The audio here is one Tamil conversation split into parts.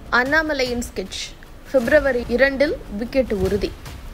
அண்ணாமலையின் ஸ்கெட்ச் பிப்ரவரி இரண்டில் விக்கெட் உறுதி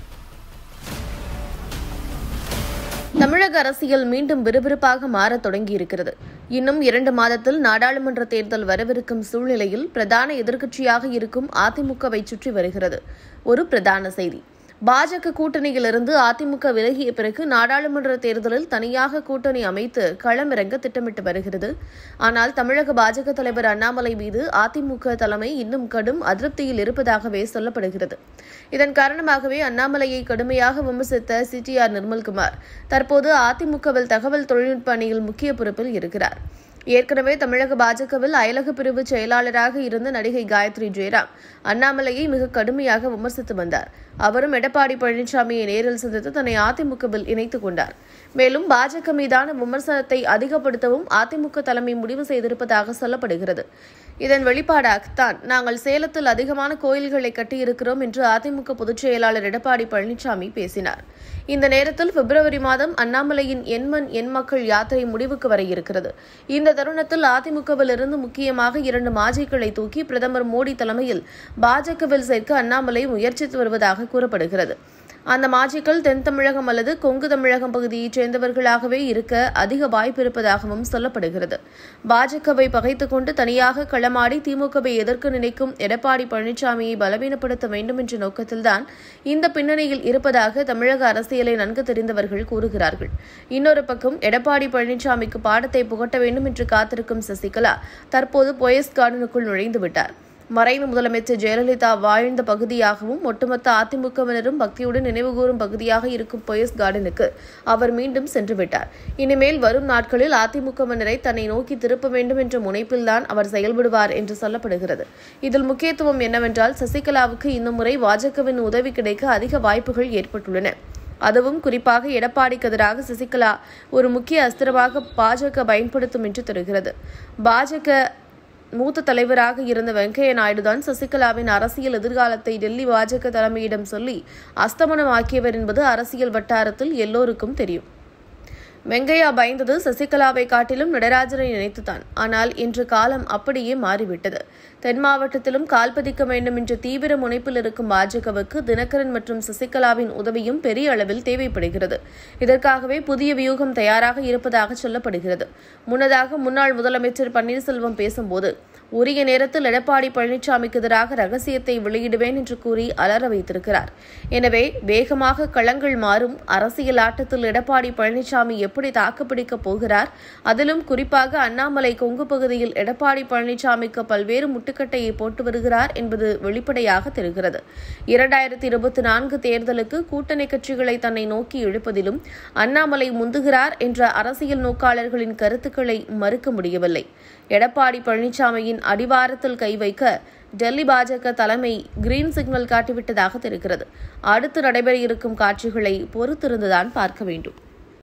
தமிழக அரசியல் மீண்டும் விறுவிறுப்பாக மாறத் தொடங்கியிருக்கிறது இன்னும் இரண்டு மாதத்தில் நாடாளுமன்ற தேர்தல் வரவிருக்கும் சூழ்நிலையில் பிரதான எதிர்க்கட்சியாக இருக்கும் அதிமுகவை சுற்றி வருகிறது ஒரு பிரதான செய்தி பாஜக கூட்டணியிலிருந்து அதிமுக விலகிய பிறகு நாடாளுமன்ற தேர்தலில் தனியாக கூட்டணி அமைத்து களமிறங்க திட்டமிட்டு வருகிறது ஆனால் தமிழக பாஜக தலைவர் அண்ணாமலை மீது அதிமுக தலைமை இன்னும் கடும் அதிருப்தியில் இருப்பதாகவே சொல்லப்படுகிறது இதன் காரணமாகவே அண்ணாமலையை கடுமையாக விமர்சித்த சிடிஆர் நிர்மல்குமார் தற்போது அதிமுகவில் தகவல் தொழில்நுட்ப அணியில் முக்கிய பொறுப்பில் இருக்கிறார் ஏற்கனவே தமிழக பாஜகவில் அயலக பிரிவு செயலாளராக இருந்த நடிகை காயத்ரி ஜெயராம் அண்ணாமலையை மிக கடுமையாக விமர்சித்து வந்தார் அவரும் எடப்பாடி பழனிசாமியை நேரில் சந்தித்து தன்னை அதிமுகவில் இணைத்துக் கொண்டார் மேலும் பாஜக மீதான விமர்சனத்தை அதிகப்படுத்தவும் அதிமுக தலைமை முடிவு செய்திருப்பதாக சொல்லப்படுகிறது இதன் வெளிப்பாடாகத்தான் நாங்கள் சேலத்தில் அதிகமான கோயில்களை கட்டியிருக்கிறோம் என்று அதிமுக பொதுச் செயலாளர் எடப்பாடி பழனிசாமி பேசினார் இந்த நேரத்தில் பிப்ரவரி மாதம் அண்ணாமலையின் எண்மண் எண் மக்கள் யாத்திரை முடிவுக்கு வர இருக்கிறது இந்த தருணத்தில் அதிமுகவில் இருந்து முக்கியமாக இரண்டு மாஜிக்களை தூக்கி பிரதமர் மோடி தலைமையில் பாஜகவில் சேர்க்க அண்ணாமலை முயற்சித்து வருவதாக கூறப்படுகிறது அந்த மாஜிக்கள் தென் தமிழகம் அல்லது கொங்கு தமிழகம் பகுதியைச் சேர்ந்தவர்களாகவே இருக்க அதிக வாய்ப்பு இருப்பதாகவும் சொல்லப்படுகிறது பாஜகவை பகைத்துக் கொண்டு தனியாக களமாடி திமுகவை எதிர்க்க நினைக்கும் எடப்பாடி பழனிசாமியை பலவீனப்படுத்த வேண்டும் என்ற நோக்கத்தில்தான் இந்த பின்னணியில் இருப்பதாக தமிழக அரசியலை நன்கு தெரிந்தவர்கள் கூறுகிறார்கள் இன்னொரு பக்கம் எடப்பாடி பழனிசாமிக்கு பாடத்தை புகட்ட வேண்டும் என்று காத்திருக்கும் சசிகலா தற்போது போயஸ் கார்டனுக்குள் நுழைந்துவிட்டார் மறைந்த முதலமைச்சர் ஜெயலலிதா வாழ்ந்த பகுதியாகவும் ஒட்டுமொத்த அதிமுகவினரும் பக்தியுடன் நினைவுகூரும் பகுதியாக இருக்கும் பொயஸ் கார்டனுக்கு அவர் மீண்டும் சென்றுவிட்டார் இனிமேல் வரும் நாட்களில் அதிமுகவினரை தன்னை நோக்கி திருப்ப வேண்டும் என்ற முனைப்பில்தான் அவர் செயல்படுவார் என்று சொல்லப்படுகிறது இதில் முக்கியத்துவம் என்னவென்றால் சசிகலாவுக்கு இன்னும் முறை பாஜகவின் உதவி கிடைக்க அதிக வாய்ப்புகள் ஏற்பட்டுள்ளன அதுவும் குறிப்பாக எடப்பாடிக்கு எதிராக சசிகலா ஒரு முக்கிய அஸ்திரமாக பாஜக பயன்படுத்தும் என்று தெரிகிறது பாஜக மூத்த தலைவராக இருந்த வெங்கையா நாயுடுதான் சசிகலாவின் அரசியல் எதிர்காலத்தை டெல்லி பாஜக தலைமையிடம் சொல்லி அஸ்தமனமாக்கியவர் என்பது அரசியல் வட்டாரத்தில் எல்லோருக்கும் தெரியும் வெங்கையா பயந்தது சசிகலாவை காட்டிலும் நடராஜனை நினைத்துதான் ஆனால் இன்று காலம் அப்படியே மாறிவிட்டது தென் மாவட்டத்திலும் கால்பதிக்க வேண்டும் என்ற தீவிர முனைப்பில் இருக்கும் பாஜகவுக்கு தினகரன் மற்றும் சசிகலாவின் உதவியும் பெரிய அளவில் தேவைப்படுகிறது இதற்காகவே புதிய வியூகம் தயாராக இருப்பதாக சொல்லப்படுகிறது முன்னதாக முன்னாள் முதலமைச்சர் பன்னீர்செல்வம் பேசும்போது உரிய நேரத்தில் எடப்பாடி பழனிசாமிக்கு எதிராக ரகசியத்தை வெளியிடுவேன் என்று கூறி அலற வைத்திருக்கிறார் எனவே வேகமாக களங்கள் மாறும் அரசியல் ஆட்டத்தில் எடப்பாடி பழனிசாமி எப்படி தாக்குப்பிடிக்கப் போகிறார் அதிலும் குறிப்பாக அண்ணாமலை கொங்கு பகுதியில் எடப்பாடி பழனிசாமிக்கு பல்வேறு முட்டுக்கட்டையை போட்டு வருகிறார் என்பது வெளிப்படையாக தெரிகிறது இரண்டாயிரத்தி இருபத்தி நான்கு தேர்தலுக்கு கூட்டணி கட்சிகளை தன்னை நோக்கி இழுப்பதிலும் அண்ணாமலை முந்துகிறார் என்ற அரசியல் நோக்காளர்களின் கருத்துக்களை மறுக்க முடியவில்லை எடப்பாடி பழனிசாமியின் அடிவாரத்தில் கை வைக்க டெல்லி பாஜக தலைமை கிரீன் சிக்னல் காட்டிவிட்டதாக தெரிகிறது அடுத்து நடைபெற இருக்கும் காட்சிகளை பொறுத்திருந்துதான் பார்க்க வேண்டும்